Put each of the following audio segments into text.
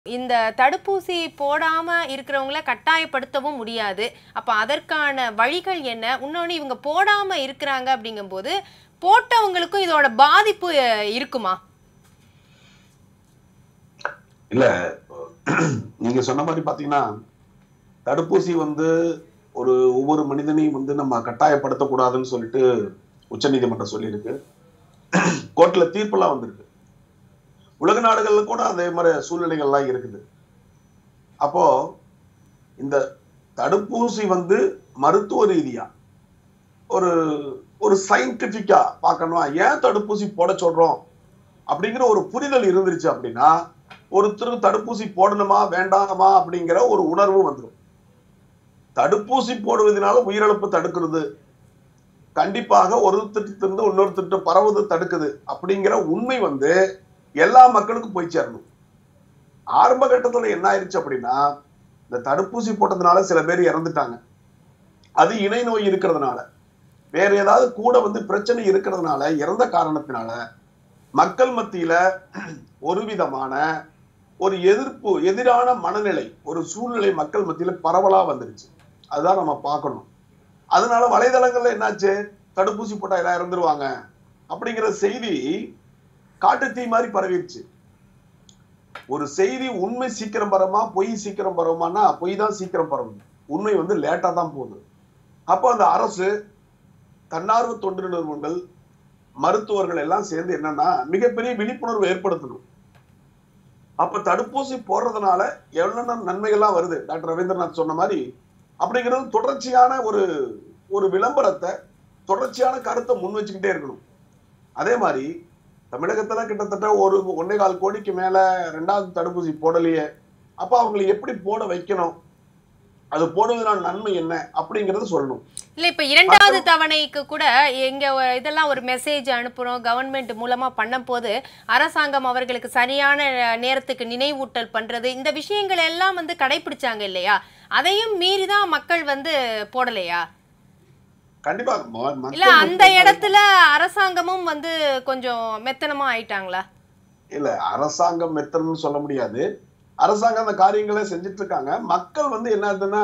இந்த தடுப்பூசி போடாம இருக்கிறவங்கள கட்டாயப்படுத்தவும் முடியாது அப்ப அதற்கான வழிகள் என்ன இன்னொன்னு இவங்க போடாம இருக்கிறாங்க அப்படிங்கும்போது போட்டவங்களுக்கும் இதோட பாதிப்பு அஹ், இருக்குமா இல்ல நீங்க சொன்ன மாதிரி பாத்தீங்கன்னா தடுப்பூசி வந்து ஒரு ஒவ்வொரு மனிதனையும் வந்து நம்ம கட்டாயப்படுத்தக்கூடாதுன்னு சொல்லிட்டு உச்சநீதிமன்றம் சொல்லியிருக்கு கோர்ட்ல தீர்ப்பெல்லாம் வந்திருக்கு உலக நாடுகள்ல கூட அதே மாதிரி சூழ்நிலைகள்லாம் இருக்குது அப்போ இந்த தடுப்பூசி வந்து மருத்துவ ரீதியா ஒரு ஒரு சயின்டிபிக்கா பார்க்கணும் ஏன் தடுப்பூசி போட சொல்றோம் அப்படிங்கிற ஒரு புரிதல் இருந்துருச்சு அப்படின்னா ஒருத்தருக்கு தடுப்பூசி போடணுமா வேண்டாமா அப்படிங்கிற ஒரு உணர்வு வந்துடும் தடுப்பூசி போடுவதனால உயிரிழப்பு தடுக்கிறது கண்டிப்பாக ஒருத்தருக்கு இன்னொருத்தருக்கு பரவுது தடுக்குது அப்படிங்கிற உண்மை வந்து எல்லா மக்களுக்கும் போய் சேரணும் ஆரம்ப கட்டத்துல என்ன ஆயிருச்சு அப்படின்னா இந்த தடுப்பூசி போட்டதுனால சில பேர் இறந்துட்டாங்க அது இணை நோய் இருக்கிறதுனால வேற ஏதாவது கூட வந்து பிரச்சனை இருக்கிறதுனால இறந்த காரணத்தினால மக்கள் மத்தியில ஒரு விதமான ஒரு எதிர்ப்பு எதிரான மனநிலை ஒரு சூழ்நிலை மக்கள் மத்தியில பரவலா வந்துருச்சு அதுதான் நம்ம பார்க்கணும் அதனால வலைதளங்கள்ல என்னாச்சு தடுப்பூசி போட்டா எல்லாம் இறந்துருவாங்க அப்படிங்கிற செய்தி காட்டுத்தீ மாதிரி பரவிடுச்சு ஒரு செய்தி உண்மை சீக்கிரம் பரவுமா பொய் சீக்கிரம் பரவுமானா பொய் தான் சீக்கிரம் பரவும் உண்மை வந்து லேட்டா தான் போகுது அப்போ அந்த அரசு தன்னார்வ தொண்டு நிறுவனங்கள் மருத்துவர்கள் எல்லாம் சேர்ந்து என்னன்னா மிகப்பெரிய விழிப்புணர்வு ஏற்படுத்தணும் அப்ப தடுப்பூசி போடுறதுனால எவ்வளவு நன்மைகள்லாம் வருது டாக்டர் ரவீந்திரநாத் சொன்ன மாதிரி அப்படிங்கிறது தொடர்ச்சியான ஒரு ஒரு விளம்பரத்தை தொடர்ச்சியான கருத்தை முன் வச்சுக்கிட்டே இருக்கணும் அதே மாதிரி தமிழகத்துல கிட்டத்தட்ட ஒரு ஒன்னே கால் கோடிக்கு மேல ரெண்டாவது தடுப்பூசி போடலையே அப்ப அவங்களை எப்படி போட வைக்கணும் அது போடுவதனால நன்மை என்ன அப்படிங்கறது சொல்லணும் இல்ல இப்ப இரண்டாவது தவணைக்கு கூட எங்க ஒ- இதெல்லாம் ஒரு மெசேஜ் அனுப்புறோம் கவர்மெண்ட் மூலமா பண்ணும் போது அரசாங்கம் அவர்களுக்கு சரியான நேரத்துக்கு நினைவூட்டல் பண்றது இந்த விஷயங்கள் எல்லாம் வந்து கடைபிடிச்சாங்க இல்லையா அதையும் மீறி தான் மக்கள் வந்து போடலையா கண்டிப்பா ம- மக்கள் இல்ல அந்த வந்து- இடத்துல அரசாங்கமும் வந்து கொஞ்சம் மெத்தனமா ஆயிட்டாங்களா இல்ல அரசாங்கம் மெத்தனம்னு சொல்ல முடியாது அரசாங்கம் அந்த காரியங்களை செஞ்சுட்டு இருக்காங்க மக்கள் வந்து என்ன ஆகுதுன்னா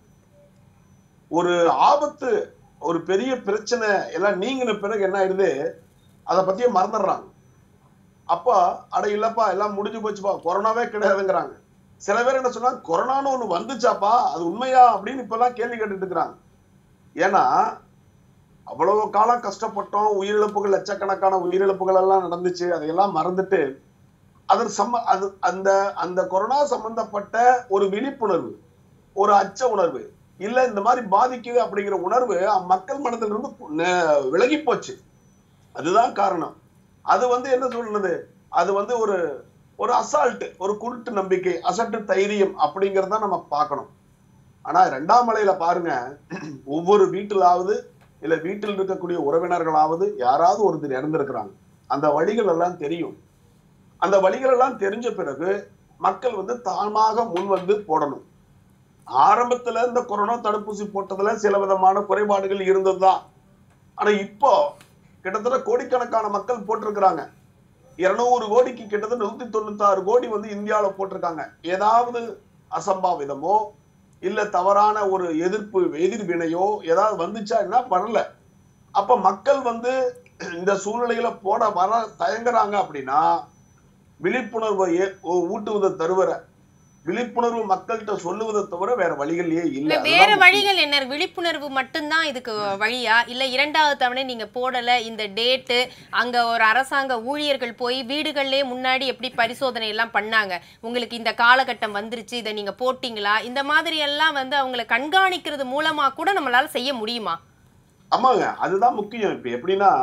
ஒரு ஆபத்து ஒரு பெரிய பிரச்சனை எல்லாம் நீங்கின பிறகு என்ன ஆயிடுது அதை பத்தியே மறந்துடுறாங்க அப்பா அட இல்லப்பா எல்லாம் முடிஞ்சு போச்சுப்பா கொரோனாவே கிடையாதுங்கிறாங்க சில பேர் என்ன சொன்னா கொரோனான்னு ஒண்ணு வந்துச்சாப்பா அது உண்மையா அப்படின்னு இப்ப எல்லாம் கேள்வி கேட்டுட்டு இருக்கிறாங்க ஏன்னா அவ்வளவு காலம் கஷ்டப்பட்டோம் உயிரிழப்புகள் லட்சக்கணக்கான உயிரிழப்புகள் எல்லாம் நடந்துச்சு அதையெல்லாம் மறந்துட்டு அதன் சம்ம அது அந்த அந்த கொரோனா சம்பந்தப்பட்ட ஒரு விழிப்புணர்வு ஒரு அச்ச உணர்வு இல்ல இந்த மாதிரி பாதிக்குது அப்படிங்கிற உணர்வு மக்கள் மனதிலிருந்து ந- விலகி போச்சு அதுதான் காரணம் அது வந்து என்ன சொல்றது அது வந்து ஒரு ஒரு அசால்ட் ஒரு குருட்டு நம்பிக்கை அசட்டு தைரியம் அப்படிங்கறத நம்ம பார்க்கணும் ஆனா ரெண்டாம் மலையில பாருங்க ஒவ்வொரு வீட்டிலாவது இல்ல வீட்டில் இருக்கக்கூடிய உறவினர்களாவது யாராவது ஒருத்தர் இறந்திருக்கிறாங்க அந்த வழிகள் எல்லாம் தெரியும் அந்த வழிகள் எல்லாம் தெரிஞ்ச பிறகு மக்கள் வந்து தாமாக முன் வந்து போடணும் ஆரம்பத்துல இந்த கொரோனா தடுப்பூசி போட்டதுல சில விதமான குறைபாடுகள் இருந்ததுதான் ஆனா இப்போ கிட்டத்தட்ட கோடிக்கணக்கான மக்கள் போட்டிருக்கிறாங்க இருநூறு கோடிக்கு கிட்டத்தட்ட நூத்தி தொண்ணூத்தி ஆறு கோடி வந்து இந்தியாவுல போட்டிருக்காங்க ஏதாவது அசம்பாவிதமோ இல்ல தவறான ஒரு எதிர்ப்பு எதிர்வினையோ ஏதாவது வந்துச்சா என்ன பண்ணல அப்ப மக்கள் வந்து இந்த சூழ்நிலையில போட வர தயங்குறாங்க அப்படின்னா விழிப்புணர்வை ஏ- ஊட்டுவதை தருவர விழிப்புணர்வு மக்கள்கிட்ட சொல்லுவதை தவிர வேற வழிகளே இல்ல இல்ல வேற அதுதான் வழிகள் என்ன விழிப்புணர்வு மட்டும்தான் இதுக்கு வழியா இல்ல இரண்டாவது தவணை நீங்க போடல இந்த டேட்டு அங்க ஒரு அரசாங்க ஊழியர்கள் போய் வீடுகள்லயே முன்னாடி எப்படி பரிசோதனை எல்லாம் பண்ணாங்க உங்களுக்கு இந்த காலகட்டம் வந்துருச்சு இதை நீங்க போட்டீங்களா இந்த மாதிரி எல்லாம் வந்து அவங்களை கண்காணிக்கிறது மூலமா கூட நம்மளால செய்ய முடியுமா ஆமாங்க அதுதான் முக்கியம் இப்ப எப்படின்னா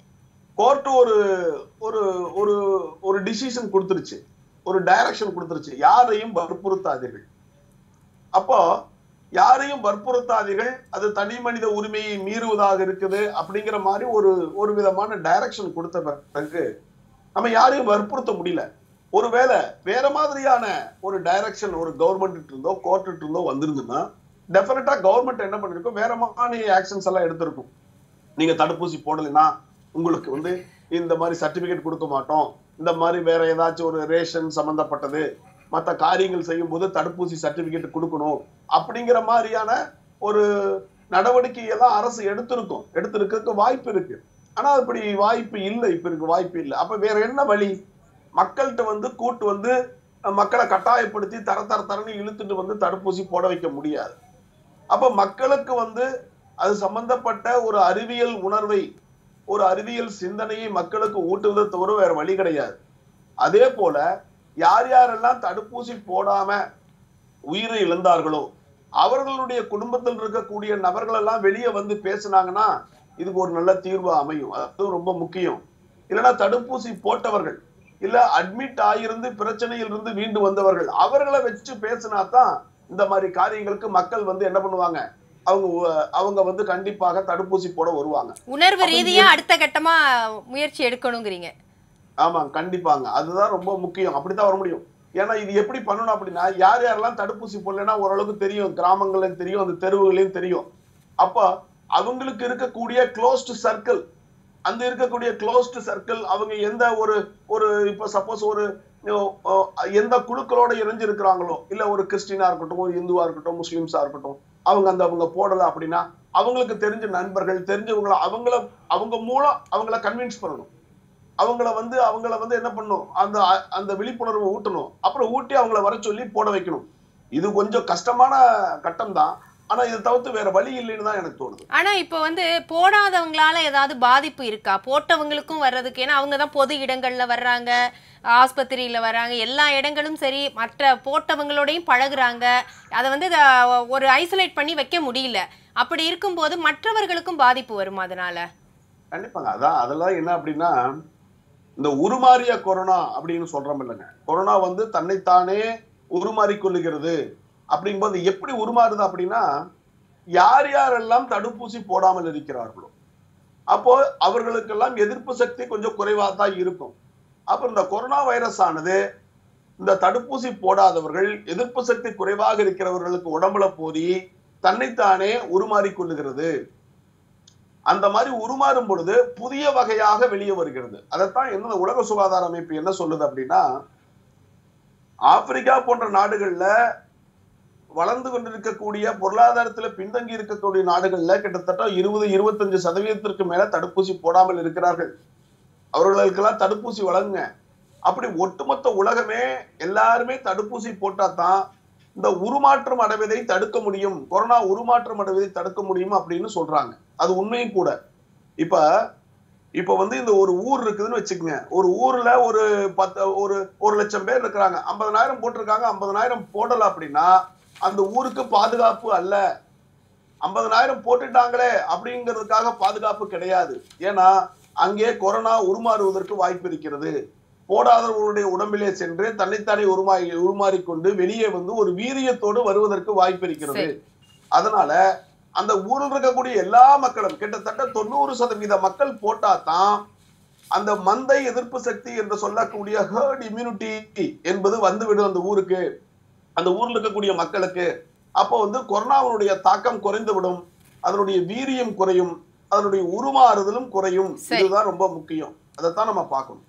கோர்ட் ஒரு ஒரு ஒரு ஒரு டிசிஷன் கொடுத்துருச்சு ஒரு டைரக்ஷன் கொடுத்துருச்சு யாரையும் வற்புறுத்தாதீர்கள் அப்போ யாரையும் வற்புறுத்தாதீர்கள் அது தனி மனித உரிமையை மீறுவதாக இருக்குது அப்படிங்கிற மாதிரி ஒரு ஒரு விதமான டைரக்ஷன் கொடுத்த பிறகு நம்ம யாரையும் வற்புறுத்த முடியல ஒருவேளை வேற மாதிரியான ஒரு டைரக்ஷன் ஒரு கவர்மெண்ட் இருந்தோ கோர்ட் இருந்தோ வந்திருந்ததுன்னா டெஃபினட்டா கவர்மெண்ட் என்ன பண்ணிருக்கும் வேற மாதிரி ஆக்ஷன்ஸ் எல்லாம் எடுத்திருக்கும் நீங்க தடுப்பூசி போடலைன்னா உங்களுக்கு வந்து இந்த மாதிரி சர்டிபிகேட் கொடுக்க மாட்டோம் இந்த மாதிரி வேற ஏதாச்சும் ஒரு ரேஷன் சம்பந்தப்பட்டது மத்த காரியங்கள் செய்யும் போது தடுப்பூசி சர்டிபிகேட் கொடுக்கணும் அப்படிங்கிற மாதிரியான ஒரு நடவடிக்கை எல்லாம் அரசு எடுத்திருக்கும் எடுத்திருக்கிறதுக்கு வாய்ப்பு இருக்கு ஆனா அப்படி வாய்ப்பு இல்லை இப்ப இருக்கு வாய்ப்பு இல்லை அப்ப வேற என்ன வழி மக்கள்கிட்ட வந்து கூட்டு வந்து அஹ், மக்களை கட்டாயப்படுத்தி தர தர தரன்னு இழுத்துட்டு வந்து தடுப்பூசி போட வைக்க முடியாது அப்ப மக்களுக்கு வந்து அது சம்பந்தப்பட்ட ஒரு அறிவியல் உணர்வை ஒரு அறிவியல் சிந்தனையை மக்களுக்கு ஊட்டுவதை தவிர வேற வழி கிடையாது அதே போல யார் யாரெல்லாம் தடுப்பூசி போடாம உயிரை இழந்தார்களோ அவர்களுடைய குடும்பத்தில் இருக்கக்கூடிய நபர்கள் எல்லாம் வெளியே வந்து பேசுனாங்கன்னா இதுக்கு ஒரு நல்ல தீர்வு அமையும் அது ரொம்ப முக்கியம் இல்லைன்னா தடுப்பூசி போட்டவர்கள் இல்ல அட்மிட் ஆகியிருந்து பிரச்சனையில் இருந்து மீண்டு வந்தவர்கள் அவர்களை வச்சு பேசினா தான் இந்த மாதிரி காரியங்களுக்கு மக்கள் வந்து என்ன பண்ணுவாங்க அவங்க உ- அவங்க வந்து கண்டிப்பாக தடுப்பூசி போட வருவாங்க உணர்வு அப்ப ரீதியா அடுத்த கட்டமா முயற்சி எடுக்கணுங்கிறீங்க ஆமா கண்டிப்பாங்க அதுதான் ரொம்ப முக்கியம் அப்படித்தான் வர முடியும் ஏன்னா இது எப்படி பண்ணணும் அப்படின்னா யார் யாரெல்லாம் தடுப்பூசி போடலைன்னா ஓரளவுக்கு தெரியும் கிராமங்களையும் தெரியும் அந்த தெருவுகளையும் தெரியும் அப்ப அவங்களுக்கு இருக்கக்கூடிய க்ளோஸ்டு சர்க்கிள் அந்த இருக்கக்கூடிய க்ளோஸ்டு சர்க்கிள் அவங்க எந்த ஒரு ஒரு இப்ப சப்போஸ் ஒரு அஹ், எந்த குழுக்களோட இணைஞ்சு இருக்கிறாங்களோ இல்ல ஒரு கிறிஸ்டினா இருக்கட்டும் ஒரு இந்துவா இருக்கட்டும் முஸ்லிம்ஸா இருக்கட்டும் அவங்க அந்த அவங்க போடல அப்படின்னா அவங்களுக்கு தெரிஞ்ச நண்பர்கள் தெரிஞ்சவங்கள அவங்கள அவங்க மூலம் அவங்கள கன்வின்ஸ் பண்ணணும் அவங்கள வந்து அவங்கள வந்து என்ன பண்ணணும் அந்த அந்த விழிப்புணர்வை ஊட்டணும் அப்புறம் ஊட்டி அவங்கள வர சொல்லி போட வைக்கணும் இது கொஞ்சம் கஷ்டமான கட்டம் தான் ஆனா இதை தவிர்த்து வேற வழி இல்லைன்னு தான் எனக்கு தோணுது ஆனா இப்போ வந்து போடாதவங்களால ஏதாவது பாதிப்பு இருக்கா போட்டவங்களுக்கும் வர்றதுக்கு ஏன்னா அவங்க தான் பொது இடங்கள்ல வர்றாங்க ஆஸ்பத்திரியில வர்றாங்க எல்லா இடங்களும் சரி மற்ற போட்டவங்களோடையும் பழகுறாங்க அதை வந்து இத ஒரு ஐசோலேட் பண்ணி வைக்க முடியல அப்படி இருக்கும்போது மற்றவர்களுக்கும் பாதிப்பு வருமா அதனால கண்டிப்பாங்க அதான் அதெல்லாம் என்ன அப்படின்னா இந்த உருமாறிய கொரோனா அப்படின்னு சொல்றோம் இல்லைங்க கொரோனா வந்து தன்னைத்தானே உருமாறிக் கொள்ளுகிறது அப்படிங்கும்போது எப்படி உருமாறுது அப்படின்னா யார் யாரெல்லாம் தடுப்பூசி போடாமல் இருக்கிறார்களோ அப்போ அவர்களுக்கெல்லாம் எதிர்ப்பு சக்தி கொஞ்சம் குறைவா தான் இருக்கும் அப்ப இந்த கொரோனா வைரஸ் ஆனது இந்த தடுப்பூசி போடாதவர்கள் எதிர்ப்பு சக்தி குறைவாக இருக்கிறவர்களுக்கு உடம்புல போதி தன்னைத்தானே உருமாறிக் கொள்ளுகிறது அந்த மாதிரி உருமாறும் பொழுது புதிய வகையாக வெளியே வருகிறது அதைத்தான் என்ன உலக சுகாதார அமைப்பு என்ன சொல்லுது அப்படின்னா ஆப்பிரிக்கா போன்ற நாடுகள்ல வளர்ந்து கொண்டிருக்கக்கூடிய பொருளாதாரத்துல பின்தங்கி இருக்கக்கூடிய நாடுகள்ல கிட்டத்தட்ட இருபது இருபத்தஞ்சு சதவீதத்திற்கு மேல தடுப்பூசி போடாமல் இருக்கிறார்கள் அவர்களுக்கெல்லாம் தடுப்பூசி வழங்குங்க அப்படி ஒட்டுமொத்த உலகமே எல்லாருமே தடுப்பூசி போட்டா தான் இந்த உருமாற்றம் அடைவதை தடுக்க முடியும் கொரோனா உருமாற்றம் அடைவதை தடுக்க முடியும் அப்படின்னு சொல்றாங்க அது உண்மையும் கூட இப்ப இப்ப வந்து இந்த ஒரு ஊர் இருக்குதுன்னு வச்சுக்கோங்க ஒரு ஊர்ல ஒரு பத்து ஒரு ஒரு லட்சம் பேர் இருக்கிறாங்க ஐம்பதனாயிரம் போட்டிருக்காங்க ஐம்பதனாயிரம் போடல அப்படின்னா அந்த ஊருக்கு பாதுகாப்பு அல்ல ஐம்பதனாயிரம் போட்டுட்டாங்களே அப்படிங்கிறதுக்காக பாதுகாப்பு கிடையாது ஏன்னா அங்கே கொரோனா உருமாறுவதற்கு வாய்ப்பு இருக்கிறது போடாதவர்களுடைய உடம்பிலே சென்று தன்னைத்தானே உருமாறி உருமாறிக்கொண்டு வெளியே வந்து ஒரு வீரியத்தோடு வருவதற்கு வாய்ப்பு இருக்கிறது சரி. அதனால அந்த ஊரில் இருக்கக்கூடிய எல்லா மக்களும் கிட்டத்தட்ட தொண்ணூறு சதவீத மக்கள் போட்டா தான் அந்த மந்தை எதிர்ப்பு சக்தி என்று சொல்லக்கூடிய ஹேர்ட் இம்யூனிட்டி என்பது வந்துவிடும் அந்த ஊருக்கு அந்த ஊர்ல இருக்கக்கூடிய மக்களுக்கு அப்போ வந்து கொரோனாவினுடைய தாக்கம் குறைந்து விடும் அதனுடைய வீரியம் குறையும் அதனுடைய உருமாறுதலும் குறையும் சரி. இதுதான் ரொம்ப முக்கியம் அதைத்தான் நம்ம பார்க்கணும்